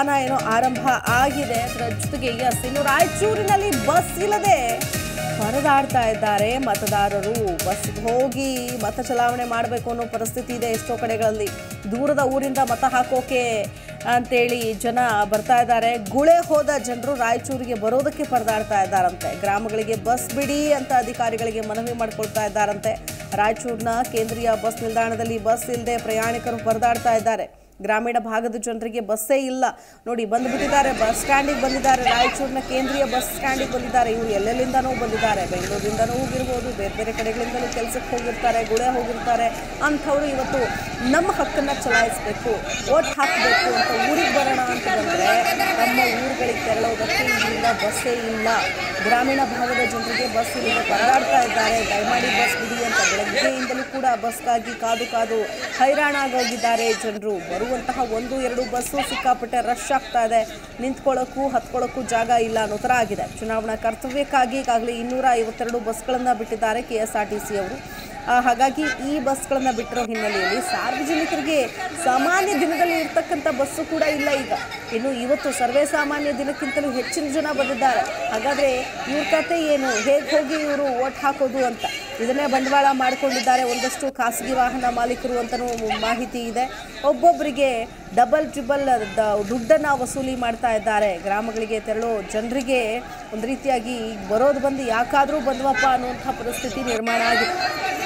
ಅಭಿಯಾನ ಏನೋ ಆರಂಭ ಆಗಿದೆ ಅದರ ಜೊತೆಗೆ ಎಸ್ ಇನ್ನು ರಾಯಚೂರಿನಲ್ಲಿ ಬಸ್ ಇಲ್ಲದೆ ಪರದಾಡ್ತಾ ಇದ್ದಾರೆ ಮತದಾರರು ಬಸ್ಗೆ ಹೋಗಿ ಮತ ಚಲಾವಣೆ ಮಾಡಬೇಕು ಅನ್ನೋ ಪರಿಸ್ಥಿತಿ ಇದೆ ಎಷ್ಟೋ ಕಡೆಗಳಲ್ಲಿ ದೂರದ ಊರಿಂದ ಮತ ಹಾಕೋಕೆ ಅಂತೇಳಿ ಜನ ಬರ್ತಾ ಇದ್ದಾರೆ ಗುಳೆ ಹೋದ ಜನರು ರಾಯಚೂರಿಗೆ ಬರೋದಕ್ಕೆ ಪರದಾಡ್ತಾ ಇದ್ದಾರಂತೆ ಗ್ರಾಮಗಳಿಗೆ ಬಸ್ ಬಿಡಿ ಅಂತ ಅಧಿಕಾರಿಗಳಿಗೆ ಮನವಿ ಮಾಡ್ಕೊಳ್ತಾ ಇದ್ದಾರಂತೆ ರಾಯಚೂರಿನ ಕೇಂದ್ರೀಯ ಬಸ್ ನಿಲ್ದಾಣದಲ್ಲಿ ಬಸ್ ಇಲ್ಲದೆ ಪ್ರಯಾಣಿಕರು ಪರದಾಡ್ತಾ ಇದ್ದಾರೆ ಗ್ರಾಮೀಣ ಭಾಗದ ಜನರಿಗೆ ಬಸ್ಸೇ ಇಲ್ಲ ನೋಡಿ ಬಂದುಬಿಟ್ಟಿದ್ದಾರೆ ಬಸ್ ಸ್ಟ್ಯಾಂಡಿಗೆ ಬಂದಿದ್ದಾರೆ ರಾಯಚೂರಿನ ಕೇಂದ್ರೀಯ ಬಸ್ ಸ್ಟ್ಯಾಂಡಿಗೆ ಬಂದಿದ್ದಾರೆ ಇವರು ಎಲ್ಲೆಲ್ಲಿಂದನೂ ಬಂದಿದ್ದಾರೆ ಬೆಂಗಳೂರಿಂದನೂ ಹೋಗಿರ್ಬೋದು ಬೇರೆ ಬೇರೆ ಕಡೆಗಳಿಂದಲೂ ಕೆಲಸಕ್ಕೆ ಹೋಗಿರ್ತಾರೆ ಗುಳೆ ಹೋಗಿರ್ತಾರೆ ಅಂಥವ್ರು ಇವತ್ತು ನಮ್ಮ ಹಕ್ಕನ್ನು ಚಲಾಯಿಸಬೇಕು ಓಟ್ ಹಾಕಬೇಕು ಅಂತ ಊರಿಗೆ ಬರೋಣ ಅಂತ ಬಂದರೆ ನಮ್ಮ ಊರುಗಳಿಗೆ ತೆರಳೋದಕ್ಕೆ ಇಲ್ಲಿಂದ ಬಸ್ಸೇ ಇಲ್ಲ ಗ್ರಾಮೀಣ ಭಾಗದ ಜನರಿಗೆ ಬಸ್ ಇಲ್ಲದೆ ಪರದಾಡ್ತಾ ಇದ್ದಾರೆ ದಯಮಾಡಿ ಬಸ್ ಬಿಡಿ ಅಂತ ಬೆಳಗ್ಗೆಯಿಂದಲೂ ಕೂಡ ಬಸ್ಗಾಗಿ ಕಾದು ಕಾದು ಹೈರಾಣಾಗೋಗಿದ್ದಾರೆ ಜನರು ಬರುವಂತಹ ಒಂದು ಎರಡು ಬಸ್ಸು ಸಿಕ್ಕಾಪಟ್ಟೆ ರಶ್ ಆಗ್ತಾ ಇದೆ ನಿಂತ್ಕೊಳ್ಳೋಕ್ಕೂ ಹತ್ಕೊಳ್ಳೋಕ್ಕೂ ಜಾಗ ಇಲ್ಲ ಅನ್ನೋ ಥರ ಆಗಿದೆ ಚುನಾವಣಾ ಕರ್ತವ್ಯಕ್ಕಾಗಿ ಈಗಾಗಲೇ ಇನ್ನೂರ ಐವತ್ತೆರಡು ಬಸ್ಗಳನ್ನು ಬಿಟ್ಟಿದ್ದಾರೆ K S R T C ಅವರು ಆ, ಹಾಗಾಗಿ ಈ ಬಸ್ಗಳನ್ನು ಬಿಟ್ಟಿರೋ ಹಿನ್ನೆಲೆಯಲ್ಲಿ ಸಾರ್ವಜನಿಕರಿಗೆ ಸಾಮಾನ್ಯ ದಿನದಲ್ಲಿ ಇರ್ತಕ್ಕಂಥ ಬಸ್ಸು ಕೂಡ ಇಲ್ಲ ಈಗ ಇನ್ನು ಇವತ್ತು ಸರ್ವೇ ಸಾಮಾನ್ಯ ದಿನಕ್ಕಿಂತಲೂ ಹೆಚ್ಚಿನ ಜನ ಬಂದಿದ್ದಾರೆ ಹಾಗಾದರೆ ಇವ್ರ ಕತೆ ಏನು ಹೇಗೆ ಹೋಗಿ ಇವರು ಓಟ್ ಹಾಕೋದು ಅಂತ ಇದನ್ನೇ ಬಂಡವಾಳ ಮಾಡಿಕೊಂಡಿದ್ದಾರೆ ಒಂದಷ್ಟು ಖಾಸಗಿ ವಾಹನ ಮಾಲೀಕರು ಅಂತಲೂ ಮಾಹಿತಿ ಇದೆ ಒಬ್ಬೊಬ್ಬರಿಗೆ ಡಬಲ್ ಟ್ರಿಬಲ್ ದುಡ್ಡನ್ನು ವಸೂಲಿ ಮಾಡ್ತಾ ಇದ್ದಾರೆ ಗ್ರಾಮಗಳಿಗೆ ತೆರಳೋ ಜನರಿಗೆ ಒಂದು ರೀತಿಯಾಗಿ ಬರೋದು ಬಂದು ಯಾಕಾದರೂ ಬಂದ್ವಪ್ಪ ಅನ್ನುವಂಥ ಪರಿಸ್ಥಿತಿ ನಿರ್ಮಾಣ ಆಗಿದೆ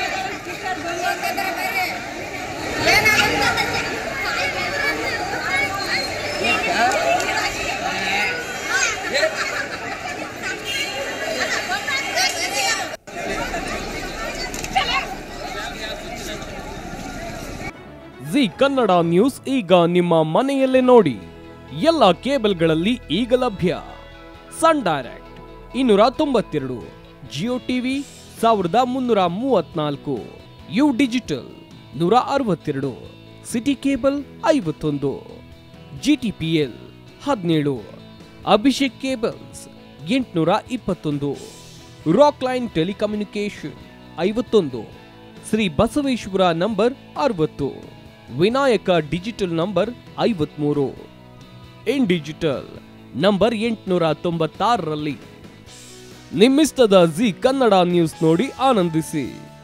ಜಿ ಕನ್ನಡ ನ್ಯೂಸ್ ಈಗ ನಿಮ್ಮ ಮನೆಯಲ್ಲೇ ನೋಡಿ ಎಲ್ಲ ಕೇಬಲ್ಗಳಲ್ಲಿ ಈಗ ಲಭ್ಯ ಸನ್ ಡೈರೆಕ್ಟ್ ಇನ್ನೂರ ತೊಂಬತ್ತೆರಡು ಜಿಯೋ ಟಿವಿ ಸಾವಿರದ ಮುನ್ನೂರ ಮೂವತ್ನಾಲ್ಕು ಯು ಡಿಜಿಟಲ್ ನೂರ ಅರವತ್ತೆರಡು ಸಿಟಿ ಕೇಬಲ್ ಐವತ್ತೊಂದು ಜಿ ಟಿ ಪಿ ಎಲ್ ಹದಿನೇಳು ಅಭಿಷೇಕ್ ಕೇಬಲ್ಸ್ ಎಂಟುನೂರ ಇಪ್ಪತ್ತೊಂದು ರಾಕ್ ಲೈನ್ ಟೆಲಿಕಮ್ಯುನಿಕೇಶನ್ ಐವತ್ತೊಂದು ಶ್ರೀ ಬಸವೇಶ್ವರ ನಂಬರ್ ಅರವತ್ತು ವಿನಾಯಕ ಡಿಜಿಟಲ್ ನಂಬರ್ ಐವತ್ಮೂರು ಇನ್ ಡಿಜಿಟಲ್ ನಂಬರ್ ಎಂಟುನೂರ ತೊಂಬತ್ತಾರರಲ್ಲಿ ನಿಮ್ಮಿಸ್ತದ ಜಿ ಕನ್ನಡ ನ್ಯೂಸ್ ನೋಡಿ ಆನಂದಿಸಿ